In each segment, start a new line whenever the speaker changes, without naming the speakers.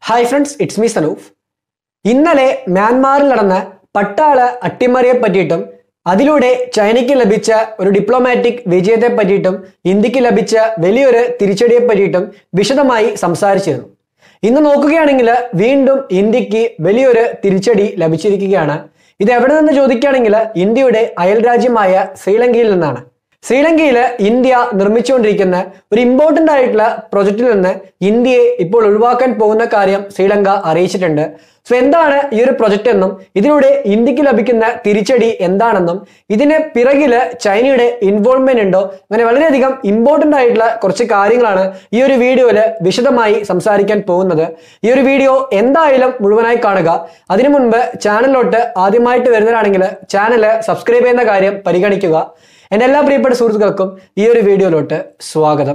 hi friends it's me Sanoof ഇന്നലെ മ്യാൻമാറിൽ നടന്ന പട്ടാള അട്ടിമറിയെ പറ്റിയിട്ടും അതിലൂടെ ചൈനയ്ക്ക് ലഭിച്ച ഒരു ഡിപ്ലോമാറ്റിക് വിജയത്തെ പറ്റിയിട്ടും ഇന്ത്യക്ക് ലഭിച്ച വലിയൊരു തിരിച്ചടിയെ പറ്റിയിട്ടും വിശദമായി സംസാരിച്ചിരുന്നു ഇന്ന് നോക്കുകയാണെങ്കിൽ വീണ്ടും ഇന്ത്യക്ക് വലിയൊരു തിരിച്ചടി ലഭിച്ചിരിക്കുകയാണ് ഇത് എവിടെ നിന്ന് ചോദിക്കുകയാണെങ്കിൽ ഇന്ത്യയുടെ അയൽരാജ്യമായ ശ്രീലങ്കയിൽ നിന്നാണ് ശ്രീലങ്കയിൽ ഇന്ത്യ നിർമ്മിച്ചുകൊണ്ടിരിക്കുന്ന ഒരു ഇമ്പോർട്ടന്റ് ആയിട്ടുള്ള പ്രൊജക്റ്റിൽ നിന്ന് ഇന്ത്യയെ ഇപ്പോൾ ഒഴിവാക്കാൻ പോകുന്ന കാര്യം ശ്രീലങ്ക അറിയിച്ചിട്ടുണ്ട് സോ എന്താണ് ഈ ഒരു പ്രൊജക്റ്റ് എന്നും ഇതിലൂടെ ഇന്ത്യക്ക് ലഭിക്കുന്ന തിരിച്ചടി എന്താണെന്നും ഇതിന് പിറകില് ചൈനയുടെ ഇൻവോൾവ്മെന്റ് ഉണ്ടോ അങ്ങനെ വളരെയധികം ഇമ്പോർട്ടന്റ് ആയിട്ടുള്ള കുറച്ച് കാര്യങ്ങളാണ് ഈ ഒരു വീഡിയോയിൽ വിശദമായി സംസാരിക്കാൻ പോകുന്നത് ഈ ഒരു വീഡിയോ എന്തായാലും മുഴുവനായി കാണുക അതിനു മുൻപ് ചാനലിലോട്ട് ആദ്യമായിട്ട് വരുന്നവരാണെങ്കിൽ ചാനൽ സബ്സ്ക്രൈബ് ചെയ്യുന്ന കാര്യം പരിഗണിക്കുക എൻ്റെ എല്ലാ പ്രിയപ്പെട്ട സുഹൃത്തുക്കൾക്കും ഈ ഒരു വീഡിയോയിലോട്ട് സ്വാഗതം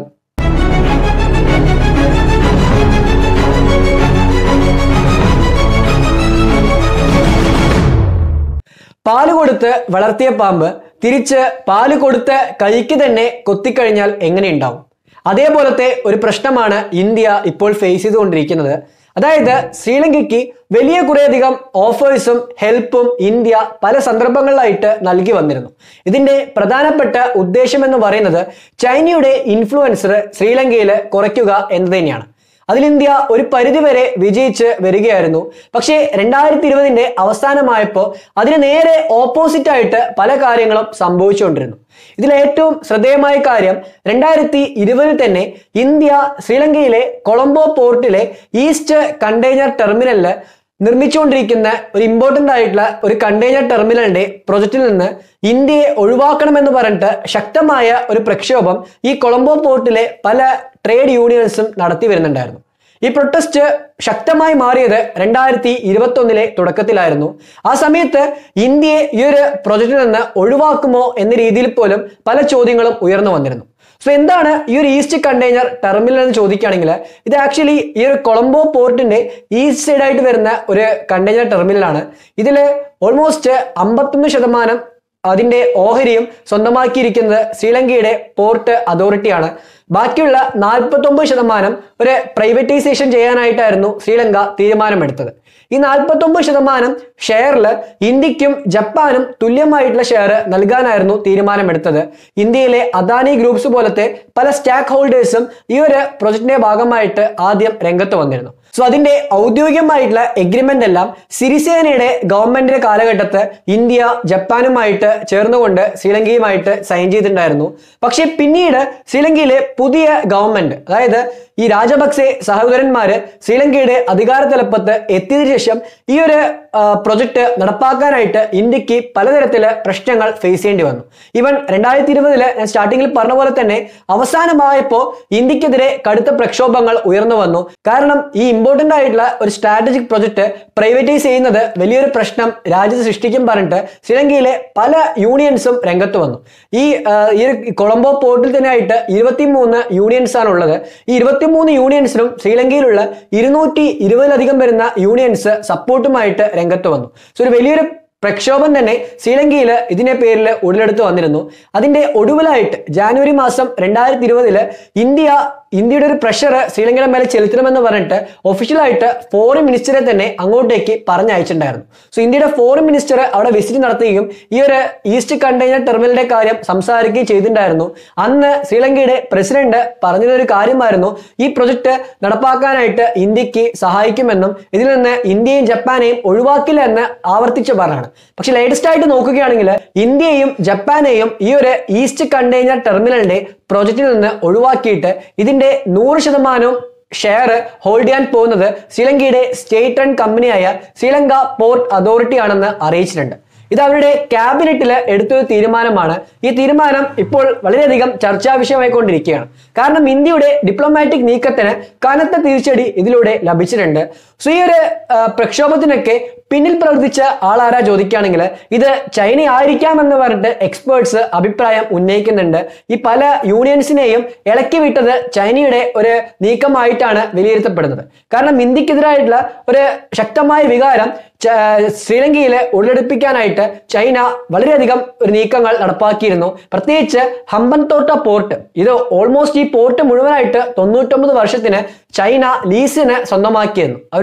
പാല് കൊടുത്ത് വളർത്തിയ പാമ്പ് തിരിച്ച് പാല് കൊടുത്ത് കൈക്ക് തന്നെ കൊത്തിക്കഴിഞ്ഞാൽ എങ്ങനെയുണ്ടാവും അതേപോലത്തെ ഒരു പ്രശ്നമാണ് ഇന്ത്യ ഇപ്പോൾ ഫേസ് ചെയ്തുകൊണ്ടിരിക്കുന്നത് അതായത് ശ്രീലങ്കയ്ക്ക് വലിയ കുറേയധികം ഓഫേഴ്സും ഹെൽപ്പും ഇന്ത്യ പല സന്ദർഭങ്ങളിലായിട്ട് നൽകി വന്നിരുന്നു ഇതിന്റെ പ്രധാനപ്പെട്ട ഉദ്ദേശം എന്ന് പറയുന്നത് ചൈനയുടെ ഇൻഫ്ലുവൻസർ ശ്രീലങ്കയിൽ കുറയ്ക്കുക എന്നത് തന്നെയാണ് അതിൽ ഇന്ത്യ ഒരു പരിധിവരെ വിജയിച്ച് വരികയായിരുന്നു പക്ഷേ രണ്ടായിരത്തി ഇരുപതിന്റെ അവസാനമായപ്പോൾ അതിന് നേരെ ഓപ്പോസിറ്റ് ആയിട്ട് പല കാര്യങ്ങളും സംഭവിച്ചുകൊണ്ടിരുന്നു ഇതിൽ ഏറ്റവും ശ്രദ്ധേയമായ കാര്യം രണ്ടായിരത്തി ഇരുപതിൽ തന്നെ ഇന്ത്യ ശ്രീലങ്കയിലെ കൊളംബോ പോർട്ടിലെ ഈസ്റ്റ് കണ്ടെയ്നർ ടെർമിനലില് നിർമ്മിച്ചുകൊണ്ടിരിക്കുന്ന ഒരു ഇമ്പോർട്ടന്റ് ആയിട്ടുള്ള ഒരു കണ്ടെയ്നർ ടെർമിനലിന്റെ പ്രൊജക്റ്റിൽ നിന്ന് ഇന്ത്യയെ ഒഴിവാക്കണമെന്ന് പറഞ്ഞിട്ട് ശക്തമായ ഒരു പ്രക്ഷോഭം ഈ കൊളംബോ പോർട്ടിലെ പല ട്രേഡ് യൂണിയൻസും നടത്തി വരുന്നുണ്ടായിരുന്നു ഈ പ്രൊട്ടസ്റ്റ് ശക്തമായി മാറിയത് രണ്ടായിരത്തി ഇരുപത്തി ഒന്നിലെ തുടക്കത്തിലായിരുന്നു ആ സമയത്ത് ഇന്ത്യയെ ഈ ഒരു പ്രൊജക്റ്റിൽ നിന്ന് ഒഴിവാക്കുമോ എന്ന രീതിയിൽ പോലും പല ചോദ്യങ്ങളും ഉയർന്നു വന്നിരുന്നു സോ എന്താണ് ഈ ഒരു ഈസ്റ്റ് കണ്ടെയ്നർ ടെർമിനൽ എന്ന് ചോദിക്കുകയാണെങ്കിൽ ഇത് ആക്ച്വലി ഈ ഒരു കൊളംബോ പോർട്ടിന്റെ ഈസ്റ്റ് സൈഡ് ആയിട്ട് വരുന്ന ഒരു കണ്ടെയ്നർ ടെർമിനലാണ് ഇതിൽ ഓൾമോസ്റ്റ് അമ്പത്തൊന്ന് ശതമാനം അതിന്റെ ഓഹരിയും സ്വന്തമാക്കിയിരിക്കുന്നത് ശ്രീലങ്കയുടെ പോർട്ട് അതോറിറ്റിയാണ് ബാക്കിയുള്ള നാൽപ്പത്തൊമ്പത് ശതമാനം ഒരു പ്രൈവറ്റൈസേഷൻ ചെയ്യാനായിട്ടായിരുന്നു ശ്രീലങ്ക തീരുമാനമെടുത്തത് ഈ നാൽപ്പത്തൊമ്പത് ശതമാനം ഷെയറിൽ ഇന്ത്യക്കും ജപ്പാനും തുല്യമായിട്ടുള്ള ഷെയർ നൽകാനായിരുന്നു തീരുമാനമെടുത്തത് ഇന്ത്യയിലെ അദാനി ഗ്രൂപ്പ്സ് പോലത്തെ പല സ്റ്റാക്ക് ഹോൾഡേഴ്സും ഈ ഒരു പ്രൊജക്ടിന്റെ ഭാഗമായിട്ട് ആദ്യം രംഗത്ത് വന്നിരുന്നു സോ അതിന്റെ ഔദ്യോഗികമായിട്ടുള്ള എഗ്രിമെന്റ് എല്ലാം സിരിസേനയുടെ ഗവൺമെന്റിന്റെ കാലഘട്ടത്ത് ഇന്ത്യ ജപ്പാനുമായിട്ട് ചേർന്നുകൊണ്ട് ശ്രീലങ്കയുമായിട്ട് സൈൻ ചെയ്തിട്ടുണ്ടായിരുന്നു പക്ഷേ പിന്നീട് ശ്രീലങ്കയിലെ പുതിയ ഗവൺമെന്റ് അതായത് ഈ രാജപക്സെ സഹോദരന്മാര് ശ്രീലങ്കയുടെ അധികാര തലപ്പത്ത് എത്തിയതിനു ശേഷം ഈ ഒരു പ്രൊജക്ട് നടപ്പാക്കാനായിട്ട് ഇന്ത്യക്ക് പലതരത്തില് പ്രശ്നങ്ങൾ ഫേസ് ചെയ്യേണ്ടി വന്നു ഇവൻ രണ്ടായിരത്തി ഇരുപതില് ഞാൻ സ്റ്റാർട്ടിങ്ങിൽ പറഞ്ഞ പോലെ തന്നെ അവസാനമായപ്പോ ഇന്ത്യക്കെതിരെ കടുത്ത പ്രക്ഷോഭങ്ങൾ ഉയർന്നു വന്നു കാരണം ഈ ഇമ്പോർട്ടന്റ് ആയിട്ടുള്ള ഒരു സ്ട്രാറ്റജിക് പ്രൊജക്ട് പ്രൈവറ്റൈസ് ചെയ്യുന്നത് വലിയൊരു പ്രശ്നം രാജ്യത്ത് സൃഷ്ടിക്കും പറഞ്ഞിട്ട് ശ്രീലങ്കയിലെ പല യൂണിയൻസും രംഗത്ത് വന്നു ഈ ഈ ഒരു കൊളംബോ പോർട്ടിൽ തന്നെ ആയിട്ട് ഇരുപത്തിമൂന്ന് യൂണിയൻസ് ആണ് ഉള്ളത് ഈ ഇരുപത്തിമൂന്ന് യൂണിയൻസിനും ശ്രീലങ്കയിലുള്ള ഇരുന്നൂറ്റി ഇരുപതിലധികം വരുന്ന യൂണിയൻസ് സപ്പോർട്ടുമായിട്ട് രംഗത്ത് വന്നു സോ ഒരു വലിയൊരു പ്രക്ഷോഭം തന്നെ ശ്രീലങ്കയിൽ ഇതിന്റെ പേരിൽ ഉടലെടുത്ത് വന്നിരുന്നു അതിന്റെ ഒടുവിലായിട്ട് ജാനുവരി മാസം രണ്ടായിരത്തി ഇരുപതില് ഇന്ത്യ ഇന്ത്യയുടെ ഒരു പ്രഷർ ശ്രീലങ്കയുടെ മേലെ ചെലുത്തണമെന്ന് പറഞ്ഞിട്ട് ഒഫീഷ്യലായിട്ട് ഫോറിൻ മിനിസ്റ്ററെ തന്നെ അങ്ങോട്ടേക്ക് പറഞ്ഞയച്ചിട്ടുണ്ടായിരുന്നു സോ ഇന്ത്യയുടെ ഫോറിൻ മിനിസ്റ്റർ അവിടെ വിസിറ്റ് നടത്തുകയും ഈ ഒരു ഈസ്റ്റ് കണ്ടെയ്നർ ടെർമിനലിന്റെ കാര്യം സംസാരിക്കുകയും ചെയ്തിട്ടുണ്ടായിരുന്നു അന്ന് ശ്രീലങ്കയുടെ പ്രസിഡന്റ് പറഞ്ഞതൊരു കാര്യമായിരുന്നു ഈ പ്രൊജക്ട് നടപ്പാക്കാനായിട്ട് ഇന്ത്യക്ക് സഹായിക്കുമെന്നും ഇതിൽ നിന്ന് ഇന്ത്യയും ജപ്പാനെയും ഒഴിവാക്കില്ല എന്ന് ആവർത്തിച്ച് പറഞ്ഞാണ് പക്ഷെ ലേറ്റസ്റ്റ് ആയിട്ട് നോക്കുകയാണെങ്കിൽ ഇന്ത്യയും ജപ്പാനെയും ഈ ഒരു ഈസ്റ്റ് കണ്ടെയ്നർ ടെർമിനലിന്റെ പ്രോജക്റ്റിൽ നിന്ന് ഒഴിവാക്കിയിട്ട് ഇതിന്റെ നൂറ് ശതമാനവും ഷെയർ ഹോൾഡ് ചെയ്യാൻ പോകുന്നത് ശ്രീലങ്കയുടെ സ്റ്റേറ്റ് റൺ കമ്പനിയായ ശ്രീലങ്ക പോർട്ട് അതോറിറ്റി ആണെന്ന് അറിയിച്ചിട്ടുണ്ട് ഇത് അവരുടെ ക്യാബിനറ്റിൽ എടുത്തൊരു തീരുമാനമാണ് ഈ തീരുമാനം ഇപ്പോൾ വളരെയധികം ചർച്ചാ വിഷയമായിക്കൊണ്ടിരിക്കുകയാണ് കാരണം ഇന്ത്യയുടെ ഡിപ്ലോമാറ്റിക് നീക്കത്തിന് കനത്ത തിരിച്ചടി ഇതിലൂടെ ലഭിച്ചിട്ടുണ്ട് സോ ഈ ഒരു പ്രക്ഷോഭത്തിനൊക്കെ പിന്നിൽ പ്രവർത്തിച്ച ആളാരാ ചോദിക്കുകയാണെങ്കിൽ ഇത് ചൈന ആയിരിക്കാം എന്ന് പറഞ്ഞിട്ട് എക്സ്പേർട്സ് അഭിപ്രായം ഉന്നയിക്കുന്നുണ്ട് ഈ പല യൂണിയൻസിനെയും ഇളക്കി വിട്ടത് ചൈനയുടെ ഒരു നീക്കമായിട്ടാണ് വിലയിരുത്തപ്പെടുന്നത് കാരണം ഇന്ത്യക്കെതിരായിട്ടുള്ള ഒരു ശക്തമായ വികാരം ശ്രീലങ്കയിൽ ഉടലെടുപ്പിക്കാനായിട്ട് ചൈന വളരെയധികം ഒരു നീക്കങ്ങൾ നടപ്പാക്കിയിരുന്നു പ്രത്യേകിച്ച് ഹമ്പൻതോട്ട പോർട്ട് ഇത് ഓൾമോസ്റ്റ് ഈ പോർട്ട് മുഴുവനായിട്ട് തൊണ്ണൂറ്റൊമ്പത് വർഷത്തിന് ചൈന ലീസിന് സ്വന്തമാക്കിയിരുന്നു അവർ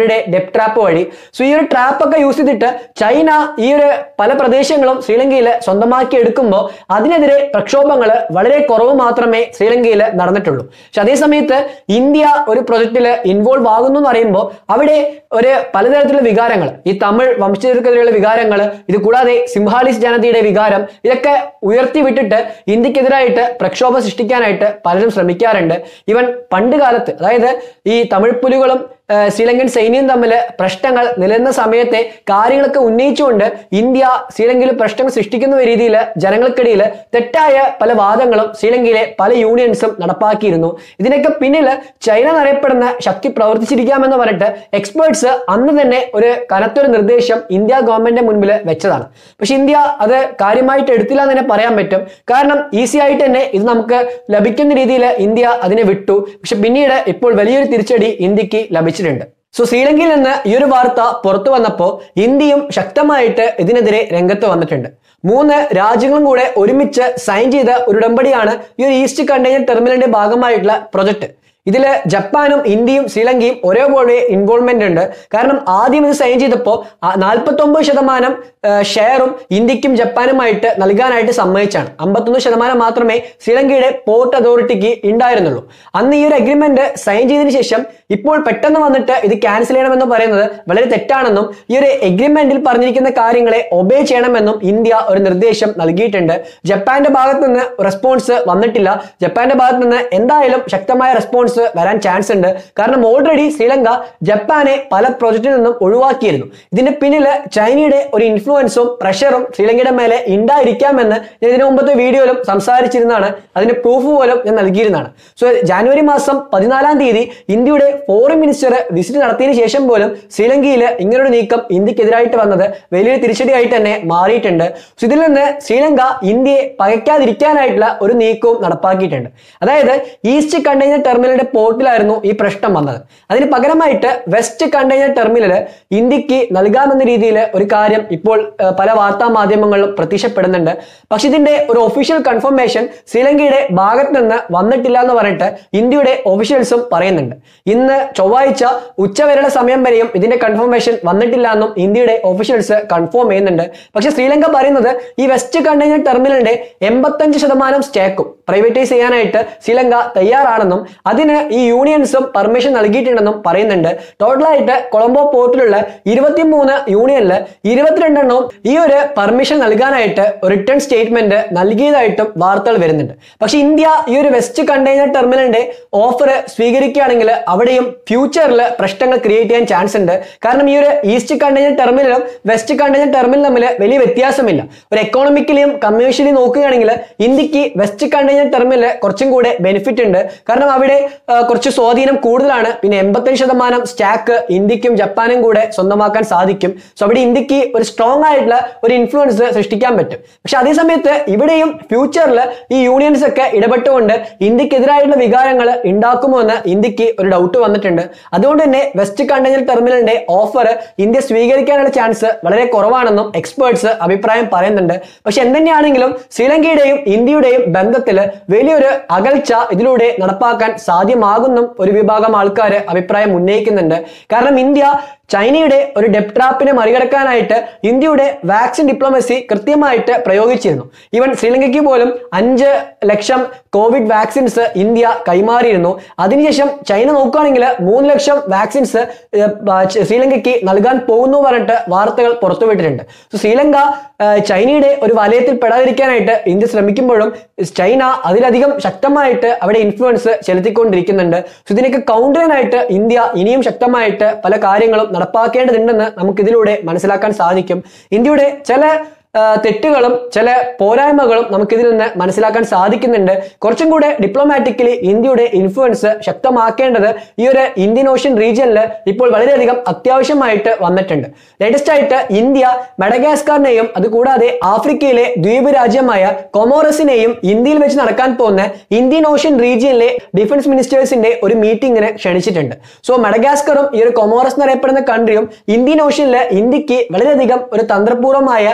അവരുടെ ഡെപ് ട്രാപ്പ് വഴി സോ ഈ ഒരു ട്രാപ്പ് ഒക്കെ യൂസ് ചെയ്തിട്ട് ചൈന ഈ ഒരു പല പ്രദേശങ്ങളും ശ്രീലങ്കയിൽ സ്വന്തമാക്കി എടുക്കുമ്പോൾ അതിനെതിരെ പ്രക്ഷോഭങ്ങൾ വളരെ കുറവ് മാത്രമേ ശ്രീലങ്കയിൽ നടന്നിട്ടുള്ളൂ പക്ഷെ അതേ സമയത്ത് ഇന്ത്യ ഒരു പ്രൊജക്റ്റിൽ ഇൻവോൾവ് ആകുന്നു എന്ന് പറയുമ്പോൾ അവിടെ ഒരു പലതരത്തിലുള്ള വികാരങ്ങൾ ഈ തമിഴ് വംശജർക്കെതിരെയുള്ള വികാരങ്ങൾ ഇത് കൂടാതെ സിംഹാലിസ് ജനതയുടെ വികാരം ഇതൊക്കെ ഉയർത്തി വിട്ടിട്ട് ഇന്ത്യക്കെതിരായിട്ട് പ്രക്ഷോഭം സൃഷ്ടിക്കാനായിട്ട് പലരും ശ്രമിക്കാറുണ്ട് ഇവൻ പണ്ട് കാലത്ത് അതായത് ഈ തമിഴ് പുലികളും ഏഹ് ശ്രീലങ്കൻ സൈന്യവും തമ്മിൽ പ്രശ്നങ്ങൾ നിലനിന്ന സമയത്തെ കാര്യങ്ങളൊക്കെ ഉന്നയിച്ചുകൊണ്ട് ഇന്ത്യ ശ്രീലങ്കയിൽ പ്രശ്നങ്ങൾ സൃഷ്ടിക്കുന്ന രീതിയിൽ ജനങ്ങൾക്കിടയിൽ തെറ്റായ പല വാദങ്ങളും ശ്രീലങ്കയിലെ പല യൂണിയൻസും നടപ്പാക്കിയിരുന്നു ഇതിനൊക്കെ പിന്നിൽ ചൈന എന്നറിയപ്പെടുന്ന ശക്തി പ്രവർത്തിച്ചിരിക്കാമെന്ന് പറഞ്ഞിട്ട് എക്സ്പേർട്സ് അന്ന് തന്നെ ഒരു കനത്തൊരു നിർദ്ദേശം ഇന്ത്യ ഗവൺമെന്റിന്റെ മുൻപിൽ വെച്ചതാണ് പക്ഷെ ഇന്ത്യ അത് കാര്യമായിട്ട് എടുത്തില്ല എന്ന് തന്നെ പറയാൻ പറ്റും കാരണം ഈസി ആയിട്ട് തന്നെ ഇത് നമുക്ക് ലഭിക്കുന്ന രീതിയിൽ ഇന്ത്യ അതിനെ വിട്ടു പക്ഷെ പിന്നീട് ഇപ്പോൾ വലിയൊരു തിരിച്ചടി ഇന്ത്യക്ക് ലഭിച്ചിട്ടുണ്ട് സോ ശ്രീലങ്കയിൽ നിന്ന് ഈ ഒരു വാർത്ത പുറത്തു വന്നപ്പോൾ ഇന്ത്യയും ശക്തമായിട്ട് ഇതിനെതിരെ രംഗത്ത് വന്നിട്ടുണ്ട് മൂന്ന് രാജ്യങ്ങളും കൂടെ ഒരുമിച്ച് സൈൻ ചെയ്ത ഒരു ഉടമ്പടിയാണ് ഈ ഒരു ഈസ്റ്റ് കണ്ടെയ്നർ ടെർമിനലിന്റെ ഭാഗമായിട്ടുള്ള പ്രൊജക്ട് ഇതിൽ ജപ്പാനും ഇന്ത്യയും ശ്രീലങ്കയും ഒരേപോലെ ഇൻവോൾവ്മെന്റ് ഉണ്ട് കാരണം ആദ്യം ഇത് സൈൻ ചെയ്തപ്പോൾ നാൽപ്പത്തി ഒമ്പത് ശതമാനം ഷെയറും ഇന്ത്യക്കും ജപ്പാനുമായിട്ട് നൽകാനായിട്ട് സമ്മതിച്ചാണ് അമ്പത്തൊന്ന് ശതമാനം മാത്രമേ ശ്രീലങ്കയുടെ പോർട്ട് അതോറിറ്റിക്ക് ഉണ്ടായിരുന്നുള്ളൂ അന്ന് ഈ ഒരു അഗ്രിമെന്റ് സൈൻ ചെയ്തതിനു ശേഷം ഇപ്പോൾ പെട്ടെന്ന് വന്നിട്ട് ഇത് ക്യാൻസൽ ചെയ്യണമെന്ന് പറയുന്നത് വളരെ തെറ്റാണെന്നും ഈ ഒരു എഗ്രിമെന്റിൽ പറഞ്ഞിരിക്കുന്ന കാര്യങ്ങളെ ഒബേ ചെയ്യണമെന്നും ഇന്ത്യ ഒരു നിർദ്ദേശം നൽകിയിട്ടുണ്ട് ജപ്പാന്റെ ഭാഗത്ത് നിന്ന് റെസ്പോൺസ് വന്നിട്ടില്ല ജപ്പാന്റെ ഭാഗത്ത് നിന്ന് എന്തായാലും ശക്തമായ റെസ്പോൺസ് വരാൻ ചാൻസ് ഉണ്ട് കാരണം ഓൾറെഡി ശ്രീലങ്ക ജപ്പാനെ പല പ്രോജക്റ്റിൽ നിന്നും ഒഴിവാക്കിയിരുന്നു ഇതിന്റെ പിന്നിൽ ചൈനയുടെ ഒരു ഇൻഫ്ലുവൻസും പ്രഷറും ശ്രീലങ്കയുടെ മേലെ ഉണ്ടായിരിക്കാമെന്ന് ഞാൻ ഇതിനു മുമ്പത്തെ വീഡിയോയിലും സംസാരിച്ചിരുന്നതാണ് അതിന്റെ പ്രൂഫ് പോലും ഞാൻ നൽകിയിരുന്നതാണ് സോ ജാനുവരി മാസം പതിനാലാം തീയതി ഇന്ത്യയുടെ ഫോറിൻ മിനിസ്റ്റർ വിസിറ്റ് നടത്തിയതിനു ശേഷം പോലും ശ്രീലങ്കയിൽ ഇങ്ങനൊരു നീക്കം ഇന്ത്യക്കെതിരായിട്ട് വന്നത് വലിയൊരു തിരിച്ചടിയായിട്ട് തന്നെ മാറിയിട്ടുണ്ട് സോ ഇതിൽ നിന്ന് ശ്രീലങ്ക ഇന്ത്യയെ പകയ്ക്കാതിരിക്കാനായിട്ടുള്ള ഒരു നീക്കവും നടപ്പാക്കിയിട്ടുണ്ട് അതായത് ഈസ്റ്റ് കണ്ടെയ്നർ ടെർമിനലിന്റെ പോർട്ടിലായിരുന്നു ഈ പ്രശ്നം വന്നത് അതിന് പകരമായിട്ട് വെസ്റ്റ് കണ്ടെയ്നർ ടെർമിനൽ ഇന്ത്യക്ക് നൽകാമെന്ന രീതിയിൽ ഒരു കാര്യം ഇപ്പോൾ ഏഹ്, പല വാർത്താ മാധ്യമങ്ങളിലും പ്രത്യക്ഷപ്പെടുന്നുണ്ട് പക്ഷെ ഇതിന്റെ ഒരു ഒഫീഷ്യൽ കൺഫർമേഷൻ ശ്രീലങ്കയുടെ ഭാഗത്ത് നിന്ന് വന്നിട്ടില്ല എന്ന് പറഞ്ഞിട്ട് ഇന്ത്യയുടെ ഒഫീഷ്യൽസും പറയുന്നുണ്ട് ഇന്ന് ചൊവ്വാഴ്ച ഉച്ചവരെയുള്ള സമയം വരെയും ഇതിന്റെ കൺഫർമേഷൻ വന്നിട്ടില്ല എന്നും ഇന്ത്യയുടെ ഒഫീഷ്യൽസ് കൺഫേം ചെയ്യുന്നുണ്ട് പക്ഷെ ശ്രീലങ്ക പറയുന്നത് ഈ വെസ്റ്റ് കണ്ടെയ്നർ ടെർമിനലിന്റെ എൺപത്തഞ്ച് ശതമാനം സ്റ്റേക്കും പ്രൈവറ്റൈസ് ചെയ്യാനായിട്ട് ശ്രീലങ്ക തയ്യാറാണെന്നും അതിന് ഈ യൂണിയൻസും പെർമിഷൻ നൽകിയിട്ടുണ്ടെന്നും പറയുന്നുണ്ട് ടോട്ടലായിട്ട് കൊളംബോ പോർട്ടിലുള്ള ഇരുപത്തിമൂന്ന് യൂണിയനിൽ ഇരുപത്തിരണ്ടെണ്ണവും ഈ ഒരു പെർമിഷൻ നൽകാനായിട്ട് റിട്ടേൺ സ്റ്റേറ്റ്മെന്റ് നൽകിയതായിട്ടും വാർത്തകൾ വരുന്നുണ്ട് പക്ഷെ ഇന്ത്യ ഈ ഒരു വെസ്റ്റ് കണ്ടെയ്നർ ടെർമിനലിന്റെ ഓഫർ സ്വീകരിക്കുകയാണെങ്കിൽ അവിടെയും ഫ്യൂച്ചറിൽ പ്രശ്നങ്ങൾ ക്രിയേറ്റ് ചെയ്യാൻ ചാൻസ് ഉണ്ട് കാരണം ഈ ഒരു ഈസ്റ്റ് കണ്ടെയ്നർ ടെർമിനലും വെസ്റ്റ് കണ്ടെയ്നർ ടെർമിനലും തമ്മിൽ വലിയ വ്യത്യാസമില്ല ഒരു എക്കോണമിക്കലിയും കമേഴ്ഷ്യലിയും നോക്കുകയാണെങ്കിൽ ഇന്ത്യക്ക് വെസ്റ്റ് കണ്ടെയ്നർ ടെർമിനൽ കുറച്ചും കൂടെ ബെനിഫിറ്റ് ഉണ്ട് കാരണം അവിടെ ആ, കുറച്ച് സ്വാധീനം കൂടുതലാണ് പിന്നെ എൺപത്തഞ്ച് ശതമാനം സ്റ്റാക്ക് ഇന്ത്യക്കും ജപ്പാനും കൂടെ സ്വന്തമാക്കാൻ സാധിക്കും സോ അവിടെ ഇന്ത്യക്ക് ഒരു സ്ട്രോങ് ആയിട്ടുള്ള ഒരു ഇൻഫ്ലുവൻസ് സൃഷ്ടിക്കാൻ പറ്റും പക്ഷെ അതേ സമയത്ത് ഇവിടെയും ഫ്യൂച്ചറിൽ ഈ യൂണിയൻസ് ഒക്കെ ഇടപെട്ടുകൊണ്ട് ഇന്ത്യക്കെതിരായിട്ടുള്ള വികാരങ്ങൾ ഉണ്ടാക്കുമോ എന്ന് ഇന്ത്യക്ക് ഒരു ഡൗട്ട് വന്നിട്ടുണ്ട് അതുകൊണ്ട് തന്നെ വെസ്റ്റ് കണ്ടെയ്നർ ടെർമിനലിന്റെ ഓഫർ ഇന്ത്യ സ്വീകരിക്കാനുള്ള ചാൻസ് വളരെ കുറവാണെന്നും എക്സ്പേർട്സ് അഭിപ്രായം പറയുന്നുണ്ട് പക്ഷെ എന്തുതന്നെയാണെങ്കിലും ശ്രീലങ്കയുടെയും ഇന്ത്യയുടെയും ബന്ധത്തിൽ വലിയൊരു അകൽച്ച ഇതിലൂടെ നടപ്പാക്കാൻ സാധ്യമാകുന്നും ഒരു വിഭാഗം ആൾക്കാർ അഭിപ്രായം ഉന്നയിക്കുന്നുണ്ട് കാരണം ഇന്ത്യ ചൈനയുടെ ഒരു ഡെപ് ട്രാപ്പിനെ മറികടക്കാനായിട്ട് ഇന്ത്യയുടെ വാക്സിൻ ഡിപ്ലോമസി കൃത്യമായിട്ട് പ്രയോഗിച്ചിരുന്നു ഈവൻ ശ്രീലങ്കയ്ക്ക് പോലും അഞ്ച് ലക്ഷം കോവിഡ് വാക്സിൻസ് ഇന്ത്യ കൈമാറിയിരുന്നു അതിനുശേഷം ചൈന നോക്കുകയാണെങ്കിൽ മൂന്ന് ലക്ഷം വാക്സിൻസ് ഏഹ്, ബ- ച- ശ്രീലങ്കയ്ക്ക് നൽകാൻ പോകുന്നു പറഞ്ഞിട്ട് വാർത്തകൾ പുറത്തുവിട്ടിട്ടുണ്ട് സോ ശ്രീലങ്ക ഏഹ്, ചൈനയുടെ ഒരു വലയത്തിൽ പെടാതിരിക്കാനായിട്ട് ഇന്ത്യ ശ്രമിക്കുമ്പോഴും ചൈന അതിലധികം ശക്തമായിട്ട് അവിടെ ഇൻഫ്ലുവൻസ് ചെലുത്തിക്കൊണ്ടിരിക്കുന്നുണ്ട് സോ ഇതിനൊക്കെ കൗണ്ടർ ചെയ്യാനായിട്ട് ഇന്ത്യ ഇനിയും ശക്തമായിട്ട് പല കാര്യങ്ങളും നടപ്പാക്കേണ്ടതുണ്ടെന്ന് നമുക്ക് ഇതിലൂടെ മനസ്സിലാക്കാൻ സാധിക്കും ഇന്ത്യയുടെ ചില ആ, തെറ്റുകളും ചില പോരായ്മകളും നമുക്കിതിൽ നിന്ന് മനസ്സിലാക്കാൻ സാധിക്കുന്നുണ്ട് കുറച്ചും കൂടെ ഡിപ്ലോമാറ്റിക്കലി ഇന്ത്യയുടെ ഇൻഫ്ലുവൻസ് ശക്തമാക്കേണ്ടത് ഈ ഒരു ഇന്ത്യൻ ഓഷ്യൻ റീജിയനിൽ ഇപ്പോൾ വളരെയധികം അത്യാവശ്യമായിട്ട് വന്നിട്ടുണ്ട് ലേറ്റസ്റ്റ് ആയിട്ട് ഇന്ത്യ മെഡഗാസ്കാറിനെയും അതുകൂടാതെ ആഫ്രിക്കയിലെ ദ്വീപ് രാജ്യമായ കൊമോറസിനെയും ഇന്ത്യയിൽ വെച്ച് നടക്കാൻ പോകുന്ന ഇന്ത്യൻ ഓഷ്യൻ റീജിയനിലെ ഡിഫൻസ് മിനിസ്റ്റേഴ്സിന്റെ ഒരു മീറ്റിംഗിന് ക്ഷണിച്ചിട്ടുണ്ട് സോ മെഡഗാസ്കറും ഈ ഒരു കൊമോറസ് എന്നറിയപ്പെടുന്ന കൺട്രിയും ഇന്ത്യൻ ഓഷ്യനിൽ ഇന്ത്യക്ക് വളരെയധികം ഒരു തന്ത്രപൂർവമായ സ്വാധീനം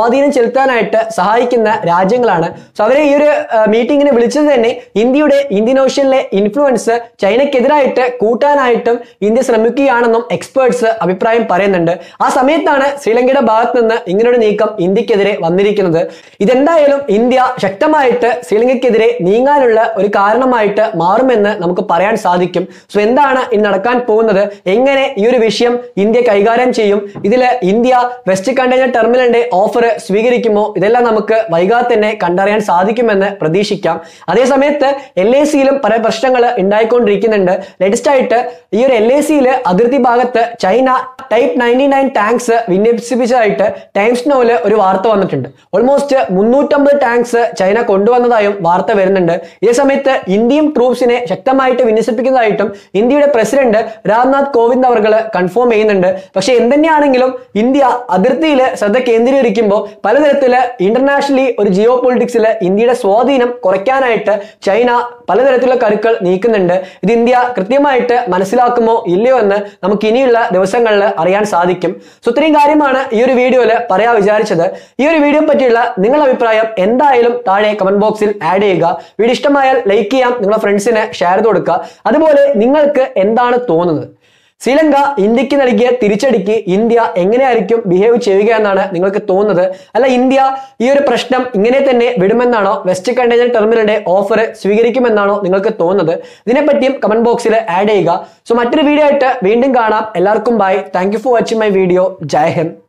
സ്വാധീനം ചെലുത്താനായിട്ട് സഹായിക്കുന്ന രാജ്യങ്ങളാണ് സോ അവരെ ഈ ഒരു മീറ്റിംഗിന് വിളിച്ചത് തന്നെ ഇന്ത്യയുടെ ഇന്ത്യൻ ഓഷ്യനിലെ ഇൻഫ്ലുവൻസ് ചൈനയ്ക്കെതിരായിട്ട് കൂട്ടാനായിട്ടും ഇന്ത്യ ശ്രമിക്കുകയാണെന്നും എക്സ്പേർട്സ് അഭിപ്രായം പറയുന്നുണ്ട് ആ സമയത്താണ് ശ്രീലങ്കയുടെ ഭാഗത്ത് നിന്ന് ഇങ്ങനൊരു നീക്കം ഇന്ത്യക്കെതിരെ വന്നിരിക്കുന്നത് ഇതെന്തായാലും ഇന്ത്യ ശക്തമായിട്ട് ശ്രീലങ്കയ്ക്കെതിരെ നീങ്ങാനുള്ള ഒരു കാരണമായിട്ട് മാറുമെന്ന് നമുക്ക് പറയാൻ സാധിക്കും സോ എന്താണ് ഇനി നടക്കാൻ പോകുന്നത് എങ്ങനെ ഈ ഒരു വിഷയം ഇന്ത്യ കൈകാര്യം ചെയ്യും ഇതിൽ ഇന്ത്യ വെസ്റ്റ് കണ്ടെയ്നർ ടെർമിനലിന്റെ ഓഫർ സ്വീകരിക്കുമോ ഇതെല്ലാം നമുക്ക് വൈകാതെ തന്നെ കണ്ടറിയാൻ സാധിക്കുമെന്ന് പ്രതീക്ഷിക്കാം അതേസമയത്ത് എൽ എ സിയിലും പല പ്രശ്നങ്ങൾ ഉണ്ടായിക്കൊണ്ടിരിക്കുന്നുണ്ട് ലേറ്റസ്റ്റ് ആയിട്ട് ഈ ഒരു എൽ എ സിയിൽ അതിർത്തി ഭാഗത്ത് China type ninety nine tanks വിന്യസിപ്പിച്ചതായിട്ട് ടൈംസ് നോയില് ഒരു വാർത്ത വന്നിട്ടുണ്ട് ഓൾമോസ്റ്റ് മുന്നൂറ്റമ്പത് ടാങ്ക്സ് ചൈന കൊണ്ടുവന്നതായും വാർത്ത വരുന്നുണ്ട് ഇതേ സമയത്ത് ഇന്ത്യയും ട്രൂപ്സിനെ ശക്തമായിട്ട് വിന്യസിപ്പിക്കുന്നതായിട്ടും ഇന്ത്യയുടെ പ്രസിഡന്റ് രാംനാഥ് കോവിന്ദ് അവർ കൺഫേം ചെയ്യുന്നുണ്ട് പക്ഷെ എന്തുതന്നെയാണെങ്കിലും ഇന്ത്യ അതിർത്തിയിൽ ശ്രദ്ധ കേന്ദ്രീകരിക്കുമ്പോൾ പലതരത്തില് ഇന്റർനാഷണലി ഒരു ജിയോ പൊളിറ്റിക്സിൽ ഇന്ത്യയുടെ സ്വാധീനം കുറയ്ക്കാനായിട്ട് ചൈന പലതരത്തിലുള്ള കരുക്കൾ നീക്കുന്നുണ്ട് ഇത് ഇന്ത്യ കൃത്യമായിട്ട് മനസ്സിലാക്കുമോ ഇല്ലയോ എന്ന് നമുക്ക് ഇനിയുള്ള ദിവസങ്ങളിൽ അറിയാൻ സാധിക്കും സോ ഇത്രയും കാര്യമാണ് ഈ ഒരു വീഡിയോയിൽ പറയാൻ വിചാരിച്ചത് ഈ ഒരു വീഡിയോ പറ്റിയുള്ള നിങ്ങളുടെ അഭിപ്രായം എന്തായാലും താഴെ കമന്റ് ബോക്സിൽ ആഡ് ചെയ്യുക വീഡിയോ ഇഷ്ടമായാൽ ലൈക്ക് ചെയ്യാം നിങ്ങളുടെ ഫ്രണ്ട്സിന് ഷെയർ ചെയ്ത് കൊടുക്കുക അതുപോലെ നിങ്ങൾക്ക് എന്താണ് തോന്നുന്നത് ശ്രീലങ്ക ഇന്ത്യക്ക് നൽകിയ തിരിച്ചടിക്ക് ഇന്ത്യ എങ്ങനെയായിരിക്കും ബിഹേവ് ചെയ്യുക എന്നാണ് നിങ്ങൾക്ക് തോന്നുന്നത് അല്ല ഇന്ത്യ ഈ ഒരു പ്രശ്നം ഇങ്ങനെ തന്നെ വിടുമെന്നാണോ വെസ്റ്റ് കണ്ടെയ്നർ ടെർമിനലിന്റെ ഓഫർ സ്വീകരിക്കുമെന്നാണോ നിങ്ങൾക്ക് തോന്നുന്നത് ഇതിനെപ്പറ്റിയും കമന്റ് ബോക്സിൽ ആഡ് ചെയ്യുക സോ മറ്റൊരു വീഡിയോ ആയിട്ട് വീണ്ടും കാണാം എല്ലാവർക്കും bye thank you for watching my video Jai Hind